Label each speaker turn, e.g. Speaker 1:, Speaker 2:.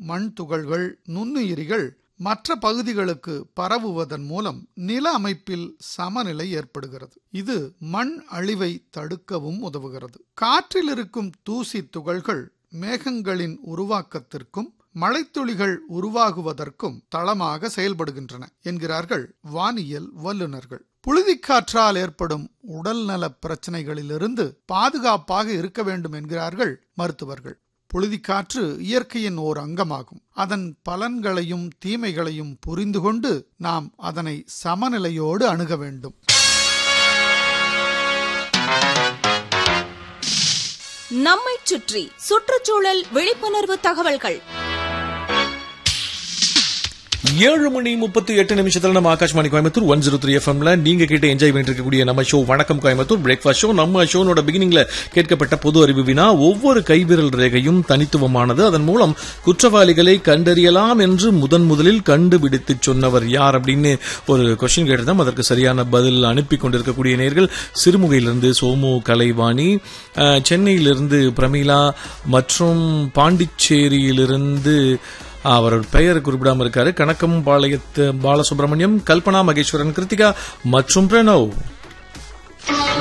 Speaker 1: மண் துகள்கள் நுண்ணுயிரிகள் மற்ற பகுதிகளுக்கு பரவுவதன் மூலம் நில அமைப்பில் சமநிலை ஏற்படுகிறது இது மண் அழிவை தடுக்கவும் உதவுகிறது காற்றில் இருக்கும் தூசி துகள்கள் மேகங்களின் உருவாக்கத்திற்கும் மழைத்துளிகள் உருவாகுவதற்கும் தளமாக செயல்படுகின்றன என்கிறார்கள் வானியல் வல்லுநர்கள் புழுதிக்காற்றால் ஏற்படும் உடல்நல பிரச்சனைகளிலிருந்து பாதுகாப்பாக இருக்க வேண்டும் என்கிறார்கள் மருத்துவர்கள் புழுதிக்காற்று இயற்கையின் ஓர் அங்கமாகும் அதன் பலன்களையும் தீமைகளையும் புரிந்து கொண்டு நாம் அதனை சமநிலையோடு அணுக வேண்டும்
Speaker 2: நம்மைச் சுற்றி சுற்றுச்சூழல் விழிப்புணர்வு தகவல்கள்
Speaker 3: ஏழு மணி முப்பத்தி எட்டு நிமிஷத்துல நம்ம Akashvani Coimbatore one zero three எஃப்எம்ல நீங்க கேட்டு என்ஜாய் பண்ணிட்டு இருக்கக்கூடிய நம்ம ஷோ வணக்கம் கோயம்புத்தூர் பிரேக்ஃபாஸ்ட் ஷோ நம்ம ஷோனோட பிகினிங்ல கேட்கப்பட்ட பொது அறிவு வினா ஒவ்வொரு கைவிரல் ரேகையும் தனித்துவமானது அதன் மூலம் குற்றவாளிகளை கண்டறியலாம் என்று முதன் முதலில் கண்டுபிடித்து சொன்னவர் யார் அப்படின்னு ஒரு கொஸ்டின் கேட்டிருந்தோம் அதற்கு சரியான பதில் அனுப்பி கொண்டிருக்கக்கூடிய நேர்கள் சிறுமுகையிலிருந்து சோமு கலைவாணி அஹ், சென்னையிலிருந்து பிரமிளா மற்றும் பாண்டிச்சேரியிலிருந்து அவர் பெயர் குறிப்பிடாம இருக்காரு கணக்கம் பாளையத்து பாலசுப்ரமணியம் கல்பனா மகேஸ்வரன் கிருத்திகா மற்றும் பிரணவ்